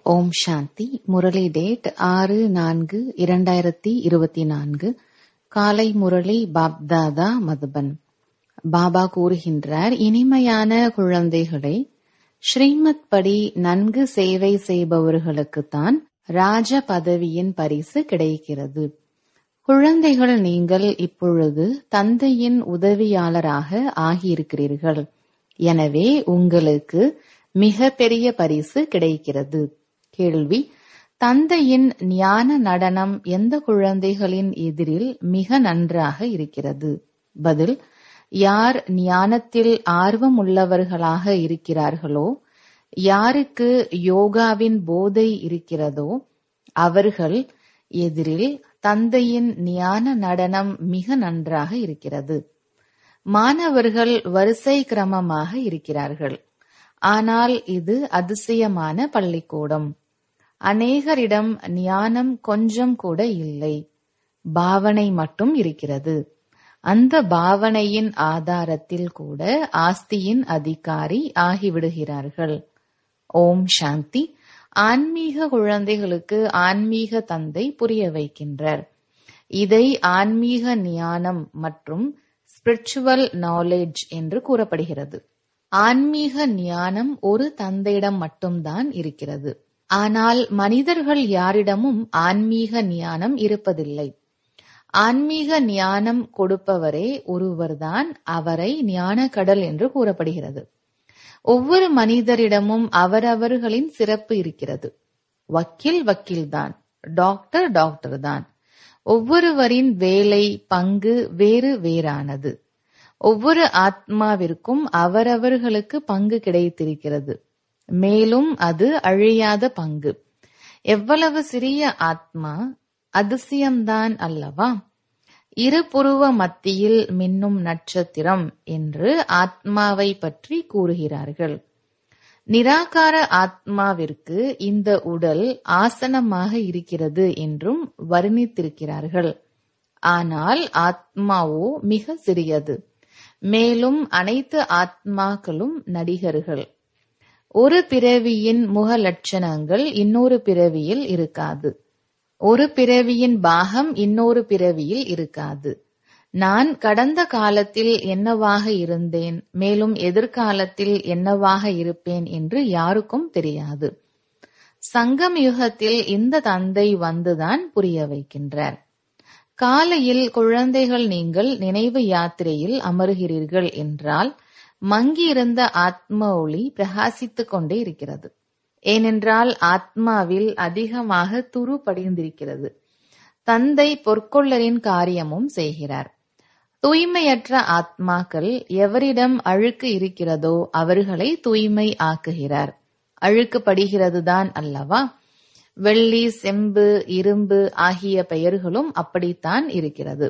ஓம் சாந்தி Murali date ஆறு நான்கு இரண்டாயிரத்தி இருபத்தி நான்கு காலை முரளி பாப்தாதா மதுபன் பாபா கூறுகின்றார் இனிமையான குழந்தைகளே ஸ்ரீமத் படி நன்கு சேவை செய்பவர்களுக்குத்தான் ராஜ பதவியின் பரிசு கிடைக்கிறது குழந்தைகள் நீங்கள் இப்பொழுது தந்தையின் உதவியாளராக ஆகியிருக்கிறீர்கள் எனவே உங்களுக்கு மிக பெரிய பரிசு கிடைக்கிறது கேள்வி தந்தையின் ஞான நடனம் எந்த குழந்தைகளின் எதிரில் மிக நன்றாக இருக்கிறது பதில் யார் ஞானத்தில் ஆர்வம் உள்ளவர்களாக இருக்கிறார்களோ யாருக்கு யோகாவின் போதை இருக்கிறதோ அவர்கள் எதிரில் தந்தையின் ஞான நடனம் மிக நன்றாக இருக்கிறது மாணவர்கள் வரிசை கிரமமாக இருக்கிறார்கள் ஆனால் இது அதிசயமான பள்ளிக்கூடம் அநேகரிடம் ஞானம் கொஞ்சம் கூட இல்லை பாவனை மட்டும் இருக்கிறது அந்த பாவனையின் ஆதாரத்தில் கூட ஆஸ்தியின் அதிகாரி ஆகிவிடுகிறார்கள் ஓம் சாந்தி ஆன்மீக குழந்தைகளுக்கு ஆன்மீக தந்தை புரிய வைக்கின்றார் இதை ஆன்மீக ஞானம் மற்றும் ஸ்பிரிச்சுவல் நாலேஜ் என்று கூறப்படுகிறது ஆன்மீக ஞானம் ஒரு தந்தையிடம் மட்டும்தான் இருக்கிறது ஆனால் மனிதர்கள் யாரிடமும் ஆன்மீக ஞானம் இருப்பதில்லை ஆன்மீக ஞானம் கொடுப்பவரே ஒருவர்தான் அவரை ஞான கடல் என்று கூறப்படுகிறது ஒவ்வொரு மனிதரிடமும் அவரவர்களின் சிறப்பு இருக்கிறது வக்கீல் வக்கீல்தான் டாக்டர் டாக்டர் தான் ஒவ்வொருவரின் வேலை பங்கு வேறு வேறானது ஒவ்வொரு ஆத்மாவிற்கும் அவரவர்களுக்கு பங்கு கிடைத்திருக்கிறது மேலும் அது அழியாத பங்கு எவ்வளவு சிறிய ஆத்மா அதிசயம்தான் அல்லவா இருபுருவ மத்தியில் மின்னும் நட்சத்திரம் என்று ஆத்மாவை பற்றி கூறுகிறார்கள் நிராகார ஆத்மாவிற்கு இந்த உடல் ஆசனமாக இருக்கிறது என்றும் வர்ணித்திருக்கிறார்கள் ஆனால் ஆத்மாவோ மிக சிறியது மேலும் அனைத்து ஆத்மாக்களும் நடிகர்கள் ஒரு பிறவியின் முக லட்சணங்கள் இன்னொரு பிறவியில் இருக்காது ஒரு பிறவியின் பாகம் இன்னொரு பிறவியில் இருக்காது நான் கடந்த காலத்தில் என்னவாக இருந்தேன் மேலும் எதிர்காலத்தில் என்னவாக இருப்பேன் என்று யாருக்கும் தெரியாது சங்கம் யுகத்தில் இந்த தந்தை வந்துதான் புரிய வைக்கின்றார் காலையில் குழந்தைகள் நீங்கள் நினைவு யாத்திரையில் அமருகிறீர்கள் என்றால் மங்கியிருந்த ஆத்ம ஒளி பிரகாசித்துக் கொண்டே இருக்கிறது ஏனென்றால் ஆத்மாவில் அதிகமாக துரு படிந்திருக்கிறது தந்தை பொற்கொள்ளரின் காரியமும் செய்கிறார் தூய்மையற்ற ஆத்மாக்கள் எவரிடம் அழுக்கு இருக்கிறதோ அவர்களை தூய்மை ஆக்குகிறார் அழுக்கு படுகிறதுதான் அல்லவா வெள்ளி செம்பு இரும்பு ஆகிய பெயர்களும் அப்படித்தான் இருக்கிறது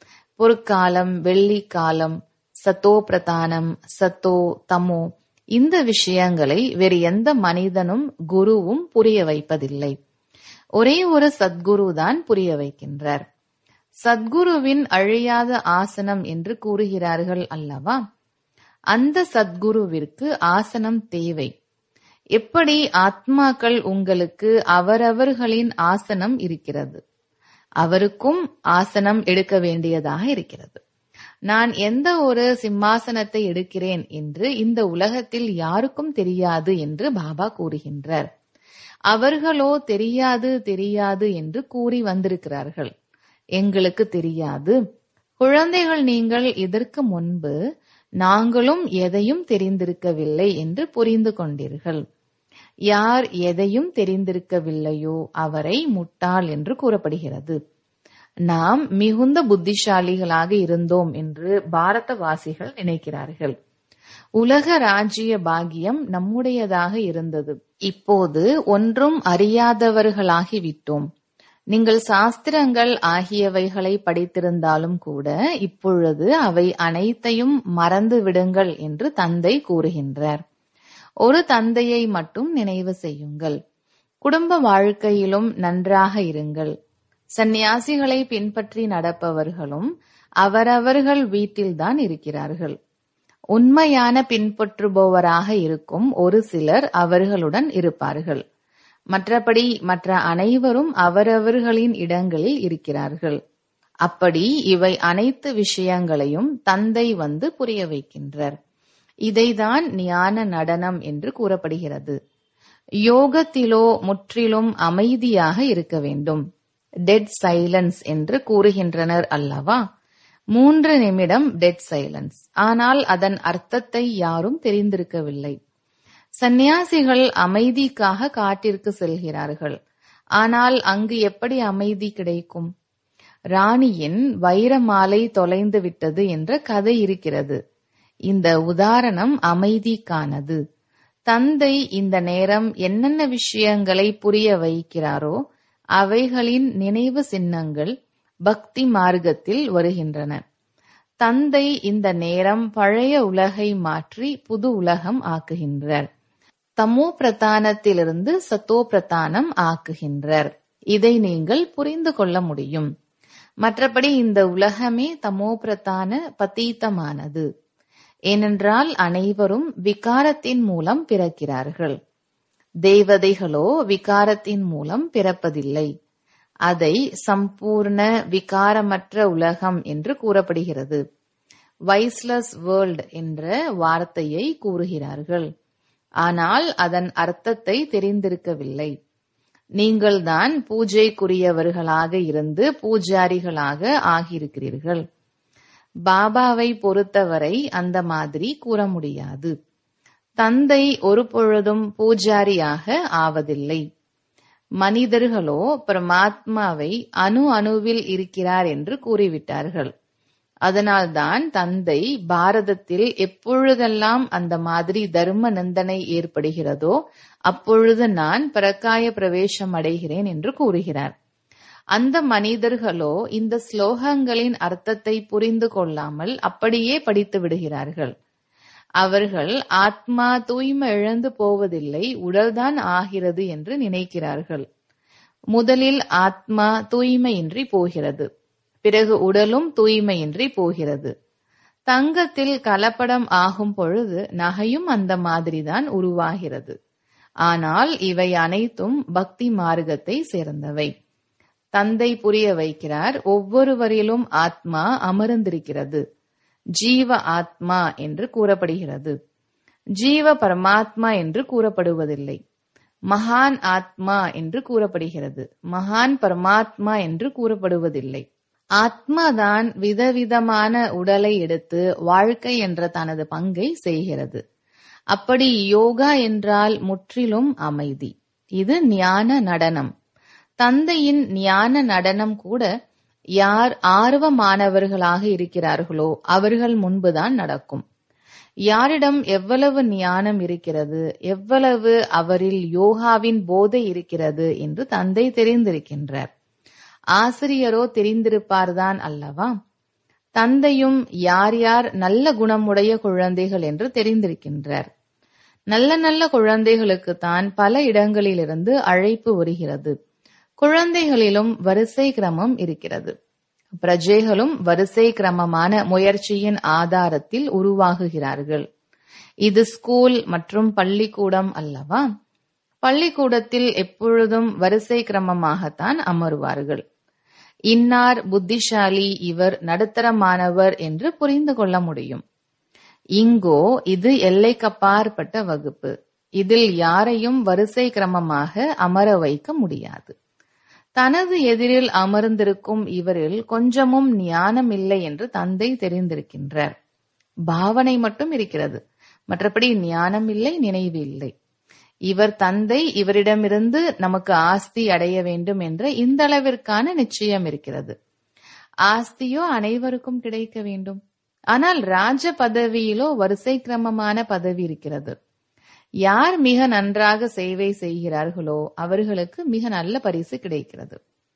பொற்காலம் வெள்ளி காலம் சத்தோ பிரதானம் சத்தோ தமோ இந்த விஷயங்களை வேறு எந்த மனிதனும் குருவும் புரிய வைப்பதில்லை ஒரே ஒரு சத்குரு தான் புரிய வைக்கின்றார் சத்குருவின் அழியாத ஆசனம் என்று கூறுகிறார்கள் அல்லவா அந்த சத்குருவிற்கு ஆசனம் தேவை எப்படி ஆத்மாக்கள் உங்களுக்கு அவரவர்களின் ஆசனம் இருக்கிறது அவருக்கும் ஆசனம் எடுக்க வேண்டியதாக இருக்கிறது நான் எந்த ஒரு சிம்மாசனத்தை எடுக்கிறேன் என்று இந்த உலகத்தில் யாருக்கும் தெரியாது என்று பாபா கூறுகின்றார் அவர்களோ தெரியாது தெரியாது என்று கூறி வந்திருக்கிறார்கள் எங்களுக்கு தெரியாது குழந்தைகள் நீங்கள் இதற்கு முன்பு நாங்களும் எதையும் தெரிந்திருக்கவில்லை என்று புரிந்து கொண்டீர்கள் யார் எதையும் தெரிந்திருக்கவில்லையோ அவரை முட்டாள் என்று கூறப்படுகிறது நாம் மிகுந்த புத்திசாலிகளாக இருந்தோம் என்று பாரதவாசிகள் நினைக்கிறார்கள் உலக ராஜ்ய பாகியம் நம்முடையதாக இருந்தது இப்போது ஒன்றும் அறியாதவர்களாகி விட்டோம் நீங்கள் சாஸ்திரங்கள் ஆகியவைகளை படித்திருந்தாலும் கூட இப்பொழுது அவை அனைத்தையும் மறந்து விடுங்கள் என்று தந்தை கூறுகின்றார் ஒரு தந்தையை மட்டும் நினைவு செய்யுங்கள் குடும்ப வாழ்க்கையிலும் நன்றாக இருங்கள் சந்நியாசிகளை பின்பற்றி நடப்பவர்களும் அவரவர்கள் வீட்டில்தான் இருக்கிறார்கள் உண்மையான பின்பற்றுபவராக இருக்கும் ஒரு சிலர் அவர்களுடன் இருப்பார்கள் மற்றபடி மற்ற அனைவரும் அவரவர்களின் இடங்களில் இருக்கிறார்கள் அப்படி இவை அனைத்து விஷயங்களையும் தந்தை வந்து புரிய வைக்கின்றார் இதைதான் ஞான நடனம் என்று கூறப்படுகிறது யோகத்திலோ முற்றிலும் அமைதியாக இருக்க வேண்டும் டெட் சைலன்ஸ் என்று கூறுகின்றனர் அல்லவா மூன்று நிமிடம் டெட் சைலன்ஸ் ஆனால் அதன் அர்த்தத்தை யாரும் தெரிந்திருக்கவில்லை சந்நியாசிகள் அமைதிக்காக காட்டிற்கு செல்கிறார்கள் ஆனால் அங்கு எப்படி அமைதி கிடைக்கும் ராணியின் வைர மாலை தொலைந்து விட்டது என்ற கதை இருக்கிறது இந்த உதாரணம் அமைதிக்கானது தந்தை இந்த நேரம் என்னென்ன விஷயங்களை புரிய வைக்கிறாரோ அவைகளின் நினைவு சின்னங்கள் பக்தி மார்க்கத்தில் வருகின்றன தந்தை இந்த நேரம் பழைய உலகை மாற்றி புது உலகம் ஆக்குகின்றார் தமோ பிரதானத்திலிருந்து சத்தோ பிரதானம் ஆக்குகின்றார் இதை நீங்கள் புரிந்து கொள்ள முடியும் மற்றபடி இந்த உலகமே தமோ பிரதான பதீத்தமானது ஏனென்றால் அனைவரும் விகாரத்தின் மூலம் பிறக்கிறார்கள் தேவதைகளோ விகாரத்தின் மூலம் பிறப்பதில்லை அதை சம்பூர்ண விகாரமற்ற உலகம் என்று கூறப்படுகிறது வைஸ்லஸ் வேர்ல்ட் என்ற வார்த்தையை கூறுகிறார்கள் ஆனால் அதன் அர்த்தத்தை தெரிந்திருக்கவில்லை நீங்கள்தான் பூஜைக்குரியவர்களாக இருந்து பூஜாரிகளாக ஆகியிருக்கிறீர்கள் பாபாவை பொறுத்தவரை அந்த மாதிரி கூற முடியாது தந்தை ஒரு பொழுதும் பூஜாரியாக ஆவதில்லை மனிதர்களோ பரமாத்மாவை அணு அணுவில் இருக்கிறார் என்று கூறிவிட்டார்கள் அதனால்தான் தந்தை பாரதத்தில் எப்பொழுதெல்லாம் அந்த மாதிரி தர்ம நிந்தனை ஏற்படுகிறதோ அப்பொழுது நான் பரக்காய பிரவேசம் அடைகிறேன் என்று கூறுகிறார் அந்த மனிதர்களோ இந்த ஸ்லோகங்களின் அர்த்தத்தை புரிந்து கொள்ளாமல் அப்படியே படித்து விடுகிறார்கள் அவர்கள் ஆத்மா தூய்மை இழந்து போவதில்லை உடல்தான் ஆகிறது என்று நினைக்கிறார்கள் முதலில் ஆத்மா தூய்மையின்றி போகிறது பிறகு உடலும் தூய்மையின்றி போகிறது தங்கத்தில் கலப்படம் ஆகும் பொழுது நகையும் அந்த மாதிரிதான் உருவாகிறது ஆனால் இவை அனைத்தும் பக்தி மார்க்கத்தை சேர்ந்தவை தந்தை புரிய வைக்கிறார் ஒவ்வொருவரிலும் ஆத்மா அமர்ந்திருக்கிறது ஜீவ ஆத்மா என்று கூறப்படுகிறது ஜீவ பரமாத்மா என்று கூறப்படுவதில்லை மகான் ஆத்மா என்று கூறப்படுகிறது மகான் பரமாத்மா என்று கூறப்படுவதில்லை ஆத்மாதான் விதவிதமான உடலை எடுத்து வாழ்க்கை என்ற தனது பங்கை செய்கிறது அப்படி யோகா என்றால் முற்றிலும் அமைதி இது ஞான நடனம் தந்தையின் ஞான நடனம் கூட யார் ஆர்வமானவர்களாக இருக்கிறார்களோ அவர்கள் முன்புதான் நடக்கும் யாரிடம் எவ்வளவு ஞானம் இருக்கிறது எவ்வளவு அவரில் யோகாவின் போதை இருக்கிறது என்று தந்தை தெரிந்திருக்கின்றார் ஆசிரியரோ தெரிந்திருப்பார்தான் அல்லவா தந்தையும் யார் யார் நல்ல குணமுடைய குழந்தைகள் என்று தெரிந்திருக்கின்றார் நல்ல நல்ல குழந்தைகளுக்கு தான் பல இடங்களிலிருந்து அழைப்பு வருகிறது குழந்தைகளிலும் வரிசை கிரமம் இருக்கிறது பிரஜைகளும் வரிசை கிரமமான முயற்சியின் ஆதாரத்தில் உருவாகுகிறார்கள் இது ஸ்கூல் மற்றும் பள்ளிக்கூடம் அல்லவா பள்ளிக்கூடத்தில் எப்பொழுதும் வரிசை கிரமமாகத்தான் அமருவார்கள் இன்னார் புத்திசாலி இவர் நடுத்தரமானவர் என்று புரிந்து கொள்ள முடியும் இங்கோ இது எல்லைக்கப்பாற்பட்ட வகுப்பு இதில் யாரையும் வரிசை கிரமமாக அமர வைக்க முடியாது தனது எதிரில் அமர்ந்திருக்கும் இவரில் கொஞ்சமும் ஞானம் இல்லை என்று தந்தை தெரிந்திருக்கின்றார் பாவனை மட்டும் இருக்கிறது மற்றபடி ஞானம் இல்லை நினைவு இல்லை இவர் தந்தை இவரிடமிருந்து நமக்கு ஆஸ்தி அடைய வேண்டும் என்ற இந்த அளவிற்கான நிச்சயம் இருக்கிறது ஆஸ்தியோ அனைவருக்கும் கிடைக்க வேண்டும் ஆனால் ராஜ பதவியிலோ வரிசை கிரமமான பதவி இருக்கிறது யார் மிக நன்றாக சேவை செய்கிறார்களோ அவர்களுக்கு மிக நல்ல பரிசு கிடைக்கிறது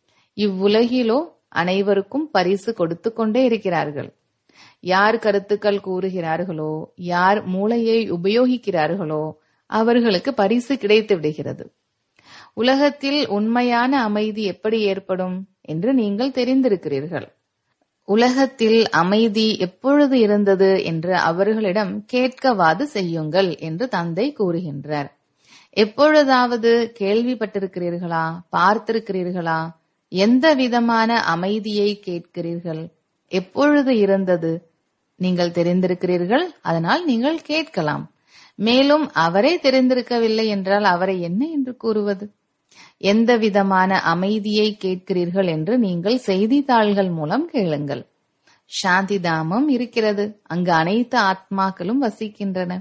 இவ்வுலகிலோ அனைவருக்கும் பரிசு கொடுத்து கொண்டே இருக்கிறார்கள் யார் கருத்துக்கள் கூறுகிறார்களோ யார் மூளையை உபயோகிக்கிறார்களோ அவர்களுக்கு பரிசு கிடைத்து விடுகிறது உலகத்தில் உண்மையான அமைதி எப்படி ஏற்படும் என்று நீங்கள் தெரிந்திருக்கிறீர்கள் உலகத்தில் அமைதி எப்பொழுது இருந்தது என்று அவர்களிடம் கேட்கவாது செய்யுங்கள் என்று தந்தை கூறுகின்றார் எப்பொழுதாவது கேள்விப்பட்டிருக்கிறீர்களா பார்த்திருக்கிறீர்களா எந்த விதமான அமைதியை கேட்கிறீர்கள் எப்பொழுது இருந்தது நீங்கள் தெரிந்திருக்கிறீர்கள் அதனால் நீங்கள் கேட்கலாம் மேலும் அவரே தெரிந்திருக்கவில்லை என்றால் அவரை என்ன என்று கூறுவது எந்த விதமான அமைதியை கேட்கிறீர்கள் என்று நீங்கள் செய்தித்தாள்கள் மூலம் கேளுங்கள் சாந்தி தாமம் இருக்கிறது அங்கு அனைத்து ஆத்மாக்களும் வசிக்கின்றன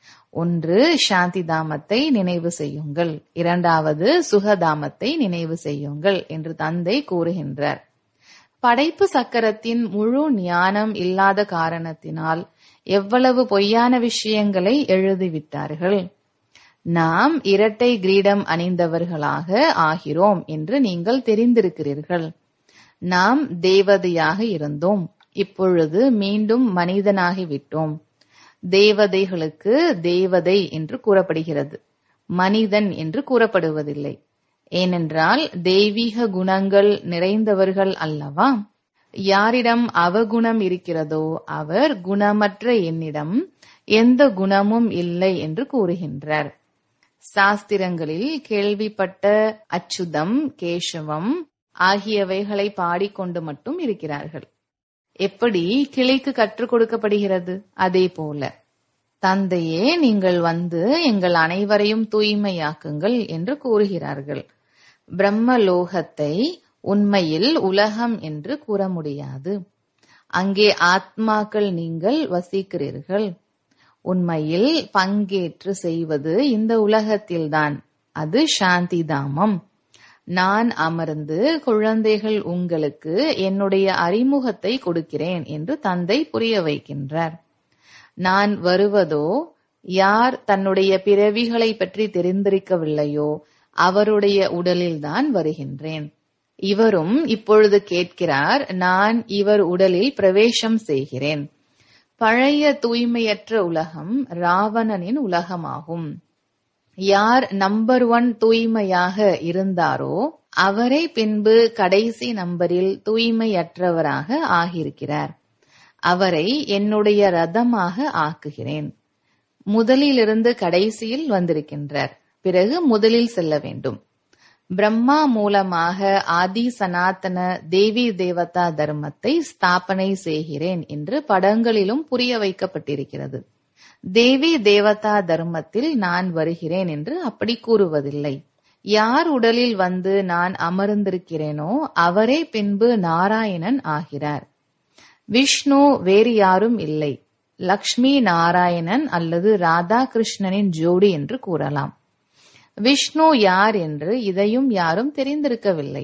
ஒன்று சாந்தி தாமத்தை நினைவு செய்யுங்கள் இரண்டாவது சுகதாமத்தை நினைவு செய்யுங்கள் என்று தந்தை கூறுகின்றார் படைப்பு சக்கரத்தின் முழு ஞானம் இல்லாத காரணத்தினால் எவ்வளவு பொய்யான விஷயங்களை எழுதிவிட்டார்கள் நாம் இரட்டை கிரீடம் அணிந்தவர்களாக ஆகிறோம் என்று நீங்கள் தெரிந்திருக்கிறீர்கள் நாம் தேவதையாக இருந்தோம் இப்பொழுது மீண்டும் மனிதனாகிவிட்டோம் தேவதைகளுக்கு தேவதை என்று கூறப்படுகிறது மனிதன் என்று கூறப்படுவதில்லை ஏனென்றால் தெய்வீக குணங்கள் நிறைந்தவர்கள் அல்லவா யாரிடம் அவகுணம் இருக்கிறதோ அவர் குணமற்ற என்னிடம் எந்த குணமும் இல்லை என்று கூறுகின்றார் சாஸ்திரங்களில் கேள்விப்பட்ட அச்சுதம் கேசவம் ஆகியவைகளை பாடிக்கொண்டு மட்டும் இருக்கிறார்கள் எப்படி கிளைக்கு கற்றுக் கொடுக்கப்படுகிறது அதே போல தந்தையே நீங்கள் வந்து எங்கள் அனைவரையும் தூய்மையாக்குங்கள் என்று கூறுகிறார்கள் பிரம்மலோகத்தை உண்மையில் உலகம் என்று கூற முடியாது அங்கே ஆத்மாக்கள் நீங்கள் வசிக்கிறீர்கள் உண்மையில் பங்கேற்று செய்வது இந்த உலகத்தில்தான் அது சாந்தி தாமம் நான் அமர்ந்து குழந்தைகள் உங்களுக்கு என்னுடைய அறிமுகத்தை கொடுக்கிறேன் என்று தந்தை புரிய வைக்கின்றார் நான் வருவதோ யார் தன்னுடைய பிறவிகளை பற்றி தெரிந்திருக்கவில்லையோ அவருடைய உடலில்தான் வருகின்றேன் இவரும் இப்பொழுது கேட்கிறார் நான் இவர் உடலில் பிரவேசம் செய்கிறேன் பழைய தூய்மையற்ற உலகம் ராவணனின் உலகமாகும் யார் நம்பர் ஒன் தூய்மையாக இருந்தாரோ அவரை பின்பு கடைசி நம்பரில் தூய்மையற்றவராக ஆகியிருக்கிறார் அவரை என்னுடைய ரதமாக ஆக்குகிறேன் முதலிலிருந்து கடைசியில் வந்திருக்கின்றார் பிறகு முதலில் செல்ல வேண்டும் பிரம்மா மூலமாக ஆதி சனாதன தேவி தேவதா தர்மத்தை ஸ்தாபனை செய்கிறேன் என்று படங்களிலும் புரிய வைக்கப்பட்டிருக்கிறது தேவி தேவதா தர்மத்தில் நான் வருகிறேன் என்று அப்படி கூறுவதில்லை யார் உடலில் வந்து நான் அமர்ந்திருக்கிறேனோ அவரே பின்பு நாராயணன் ஆகிறார் விஷ்ணு வேறு யாரும் இல்லை லக்ஷ்மி நாராயணன் அல்லது ராதா கிருஷ்ணனின் ஜோடி என்று கூறலாம் விஷ்ணு யார் என்று இதையும் யாரும் தெரிந்திருக்கவில்லை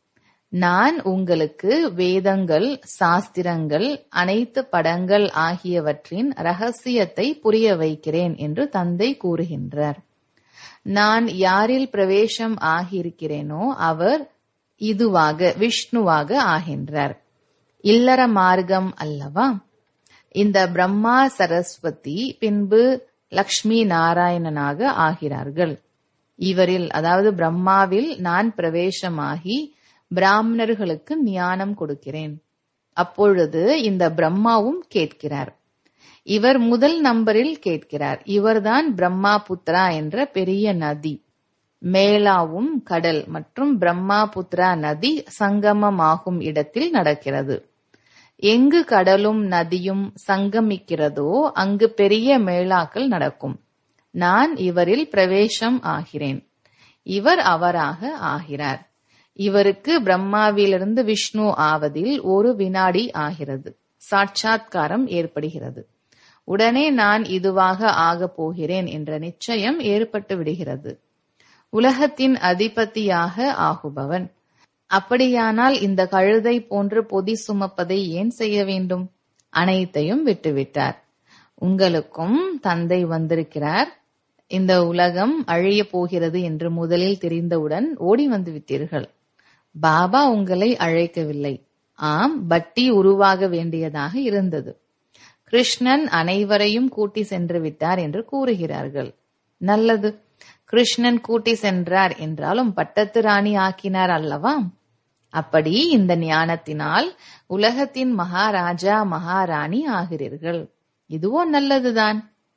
நான் உங்களுக்கு வேதங்கள் சாஸ்திரங்கள் அனைத்து படங்கள் ஆகியவற்றின் ரகசியத்தை புரிய வைக்கிறேன் என்று தந்தை கூறுகின்றார் நான் யாரில் பிரவேசம் ஆகியிருக்கிறேனோ அவர் இதுவாக விஷ்ணுவாக ஆகின்றார் இல்லற மார்க்கம் அல்லவா இந்த பிரம்மா சரஸ்வதி பின்பு லக்ஷ்மி நாராயணனாக ஆகிறார்கள் இவரில் அதாவது பிரம்மாவில் நான் பிரவேசமாகி பிராமணர்களுக்கு ஞானம் கொடுக்கிறேன் அப்பொழுது இந்த பிரம்மாவும் கேட்கிறார் இவர் முதல் நம்பரில் கேட்கிறார் இவர்தான் பிரம்மா புத்ரா என்ற பெரிய நதி மேலாவும் கடல் மற்றும் பிரம்மாபுத்ரா நதி சங்கமமாகும் இடத்தில் நடக்கிறது எங்கு கடலும் நதியும் சங்கமிக்கிறதோ அங்கு பெரிய மேளாக்கள் நடக்கும் நான் இவரில் பிரவேசம் ஆகிறேன் இவர் அவராக ஆகிறார் இவருக்கு பிரம்மாவிலிருந்து விஷ்ணு ஆவதில் ஒரு வினாடி ஆகிறது சாட்சாத்காரம் ஏற்படுகிறது உடனே நான் இதுவாக ஆகப் போகிறேன் என்ற நிச்சயம் ஏற்பட்டு விடுகிறது உலகத்தின் அதிபதியாக ஆகுபவன் அப்படியானால் இந்த கழுதை போன்று பொதி சுமப்பதை ஏன் செய்ய வேண்டும் அனைத்தையும் விட்டுவிட்டார் உங்களுக்கும் தந்தை வந்திருக்கிறார் இந்த உலகம் அழிய போகிறது என்று முதலில் தெரிந்தவுடன் ஓடி வந்து விட்டீர்கள் பாபா உங்களை அழைக்கவில்லை ஆம் பட்டி உருவாக வேண்டியதாக இருந்தது கிருஷ்ணன் அனைவரையும் கூட்டி சென்று விட்டார் என்று கூறுகிறார்கள் நல்லது கிருஷ்ணன் கூட்டி சென்றார் என்றாலும் பட்டத்து ராணி ஆக்கினார் அல்லவா அப்படி இந்த ஞானத்தினால் உலகத்தின் மகாராஜா மகாராணி ஆகிறீர்கள் இதுவோ நல்லதுதான்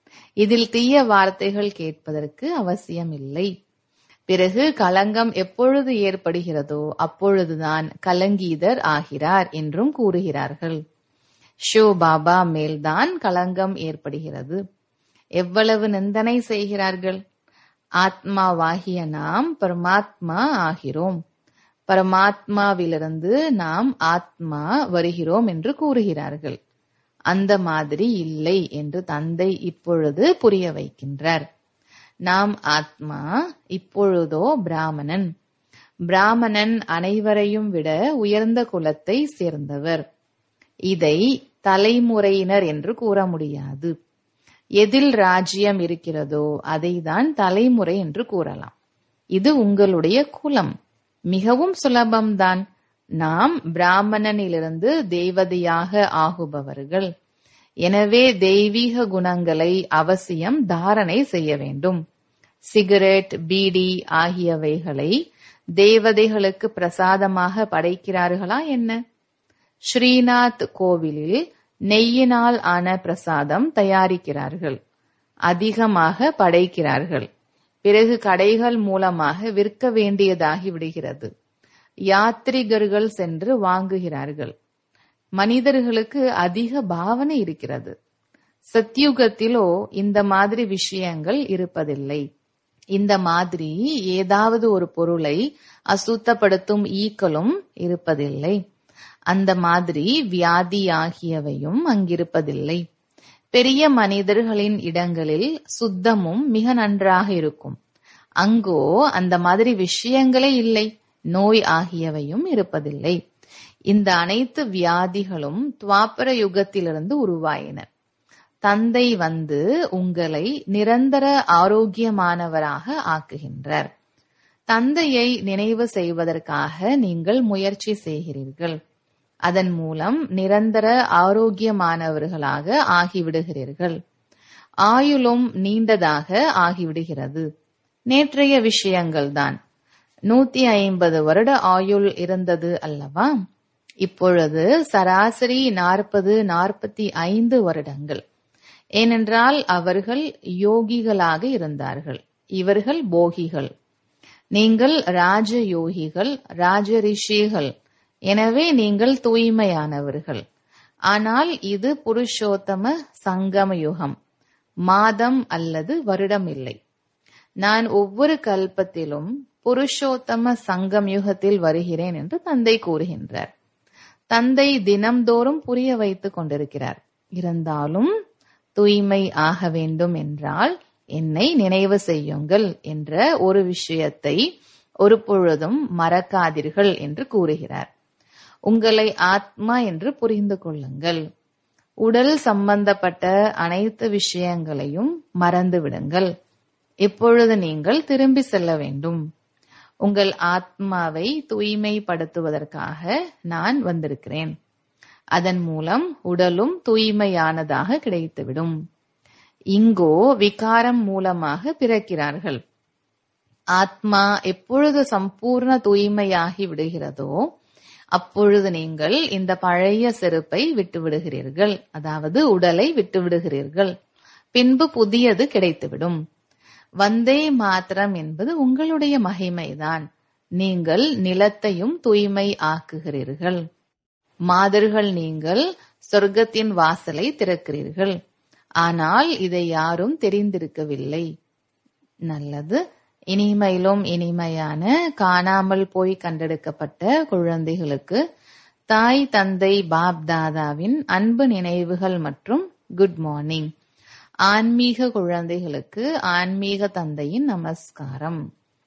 இதில் தீய வார்த்தைகள் கேட்பதற்கு அவசியம் இல்லை பிறகு களங்கம் எப்பொழுது ஏற்படுகிறதோ அப்பொழுதுதான் கலங்கீதர் ஆகிறார் என்றும் கூறுகிறார்கள் ஷோ பாபா மேல்தான் களங்கம் ஏற்படுகிறது எவ்வளவு நிந்தனை செய்கிறார்கள் ஆத்மாவாகிய நாம் பரமாத்மா ஆகிறோம் பரமாத்மாவிலிருந்து நாம் ஆத்மா வருகிறோம் என்று கூறுகிறார்கள் அந்த மாதிரி இல்லை என்று தந்தை இப்பொழுது புரிய வைக்கின்றார் நாம் ஆத்மா இப்பொழுதோ பிராமணன் பிராமணன் அனைவரையும் விட உயர்ந்த குலத்தை சேர்ந்தவர் இதை தலைமுறையினர் என்று கூற முடியாது எதில் ராஜ்யம் இருக்கிறதோ அதைதான் தலைமுறை என்று கூறலாம் இது உங்களுடைய குலம் மிகவும் சுலபம்தான் நாம் பிராமணனிலிருந்து தேவதையாக ஆகுபவர்கள் எனவே தெய்வீக குணங்களை அவசியம் தாரணை செய்ய வேண்டும் சிகரெட் பீடி ஆகியவைகளை தேவதைகளுக்கு பிரசாதமாக படைக்கிறார்களா என்ன ஸ்ரீநாத் கோவிலில் நெய்யினால் ஆன பிரசாதம் தயாரிக்கிறார்கள் அதிகமாக படைக்கிறார்கள் பிறகு கடைகள் மூலமாக விற்க வேண்டியதாகி விடுகிறது யாத்ரிகர்கள் சென்று வாங்குகிறார்கள் மனிதர்களுக்கு அதிக பாவனை இருக்கிறது சத்யுகத்திலோ இந்த மாதிரி விஷயங்கள் இருப்பதில்லை இந்த மாதிரி ஏதாவது ஒரு பொருளை அசுத்தப்படுத்தும் ஈக்களும் இருப்பதில்லை அந்த மாதிரி வியாதி ஆகியவையும் அங்கிருப்பதில்லை பெரிய மனிதர்களின் இடங்களில் சுத்தமும் மிக நன்றாக இருக்கும் அங்கோ அந்த மாதிரி விஷயங்களே இல்லை நோய் ஆகியவையும் இருப்பதில்லை இந்த அனைத்து வியாதிகளும் துவாபர யுகத்திலிருந்து உருவாயின தந்தை வந்து உங்களை நிரந்தர ஆரோக்கியமானவராக ஆக்குகின்றார் தந்தையை நினைவு செய்வதற்காக நீங்கள் முயற்சி செய்கிறீர்கள் அதன் மூலம் நிரந்தர ஆரோக்கியமானவர்களாக ஆகிவிடுகிறீர்கள் ஆயுளும் நீண்டதாக ஆகிவிடுகிறது நேற்றைய விஷயங்கள்தான் நூத்தி ஐம்பது வருட ஆயுள் இருந்தது அல்லவா இப்பொழுது சராசரி நாற்பது நாற்பத்தி ஐந்து வருடங்கள் ஏனென்றால் அவர்கள் யோகிகளாக இருந்தார்கள் இவர்கள் போகிகள் நீங்கள் ராஜ யோகிகள் ராஜ ரிஷிகள் எனவே நீங்கள் தூய்மையானவர்கள் ஆனால் இது புருஷோத்தம சங்கம யுகம் மாதம் அல்லது வருடம் இல்லை நான் ஒவ்வொரு கல்பத்திலும் புருஷோத்தம சங்கம் யுகத்தில் வருகிறேன் என்று தந்தை கூறுகின்றார் தந்தை தினம்தோறும் புரிய வைத்துக் கொண்டிருக்கிறார் இருந்தாலும் தூய்மை ஆக வேண்டும் என்றால் என்னை நினைவு செய்யுங்கள் என்ற ஒரு விஷயத்தை ஒரு பொழுதும் மறக்காதீர்கள் என்று கூறுகிறார் உங்களை ஆத்மா என்று புரிந்து கொள்ளுங்கள் உடல் சம்பந்தப்பட்ட அனைத்து விஷயங்களையும் மறந்து விடுங்கள் இப்பொழுது நீங்கள் திரும்பி செல்ல வேண்டும் உங்கள் ஆத்மாவை தூய்மைப்படுத்துவதற்காக நான் வந்திருக்கிறேன் அதன் மூலம் உடலும் தூய்மையானதாக கிடைத்துவிடும் இங்கோ விகாரம் மூலமாக பிறக்கிறார்கள் ஆத்மா எப்பொழுது சம்பூர்ண தூய்மையாகி விடுகிறதோ அப்பொழுது நீங்கள் இந்த பழைய செருப்பை விட்டு விடுகிறீர்கள் அதாவது உடலை விட்டு விடுகிறீர்கள் பின்பு புதியது கிடைத்துவிடும் வந்தே மாத்திரம் என்பது உங்களுடைய மகிமைதான் நீங்கள் நிலத்தையும் தூய்மை ஆக்குகிறீர்கள் மாதர்கள் நீங்கள் சொர்க்கத்தின் வாசலை திறக்கிறீர்கள் ஆனால் இதை யாரும் தெரிந்திருக்கவில்லை நல்லது இனிமையிலும் இனிமையான காணாமல் போய் கண்டெடுக்கப்பட்ட குழந்தைகளுக்கு தாய் தந்தை பாப் தாதாவின் அன்பு நினைவுகள் மற்றும் குட் மார்னிங் ஆன்மீக குழந்தைகளுக்கு ஆன்மீக தந்தையின் நமஸ்காரம்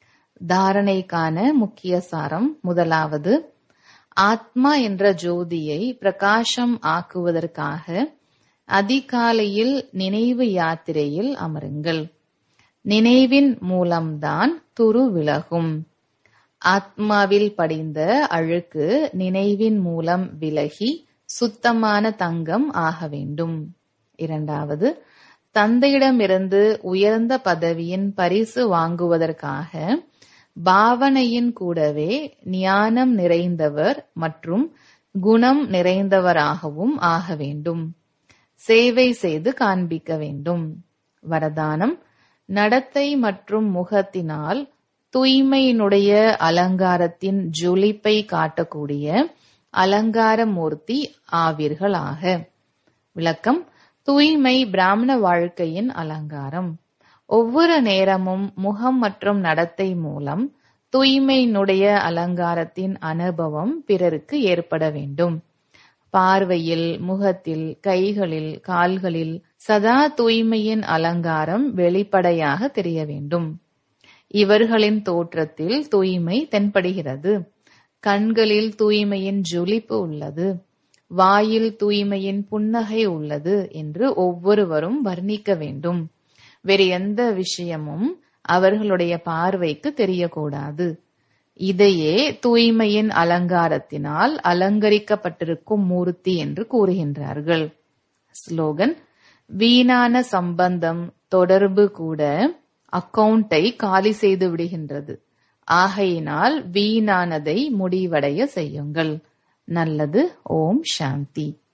தாரணைக்கான முக்கிய சாரம் முதலாவது ஆத்மா என்ற ஜோதியை பிரகாசம் ஆக்குவதற்காக அதிகாலையில் நினைவு யாத்திரையில் அமருங்கள் நினைவின் மூலம்தான் துரு விலகும் ஆத்மாவில் படிந்த அழுக்கு நினைவின் மூலம் விலகி சுத்தமான தங்கம் ஆக வேண்டும் இரண்டாவது தந்தையிடமிருந்து உயர்ந்த பதவியின் பரிசு வாங்குவதற்காக பாவனையின் கூடவே ஞானம் நிறைந்தவர் மற்றும் குணம் நிறைந்தவராகவும் ஆக வேண்டும் சேவை செய்து காண்பிக்க வேண்டும் வரதானம் நடத்தை மற்றும் முகத்தினால் தூய்மையினுடைய அலங்காரத்தின் ஜொலிப்பை காட்டக்கூடிய அலங்கார மூர்த்தி ஆவீர்களாக விளக்கம் தூய்மை பிராமண வாழ்க்கையின் அலங்காரம் ஒவ்வொரு நேரமும் முகம் மற்றும் நடத்தை மூலம் தூய்மையினுடைய அலங்காரத்தின் அனுபவம் பிறருக்கு ஏற்பட வேண்டும் பார்வையில் முகத்தில் கைகளில் கால்களில் சதா தூய்மையின் அலங்காரம் வெளிப்படையாக தெரிய வேண்டும் இவர்களின் தோற்றத்தில் தூய்மை தென்படுகிறது கண்களில் தூய்மையின் ஜொலிப்பு உள்ளது வாயில் தூய்மையின் புன்னகை உள்ளது என்று ஒவ்வொருவரும் வர்ணிக்க வேண்டும் வேறு எந்த விஷயமும் அவர்களுடைய பார்வைக்கு தெரியக்கூடாது இதையே தூய்மையின் அலங்காரத்தினால் அலங்கரிக்கப்பட்டிருக்கும் மூர்த்தி என்று கூறுகின்றார்கள் ஸ்லோகன் வீணான சம்பந்தம் தொடர்பு கூட அக்கவுண்டை காலி செய்து விடுகின்றது ஆகையினால் வீணானதை முடிவடைய செய்யுங்கள் நல்லது ஓம் சாந்தி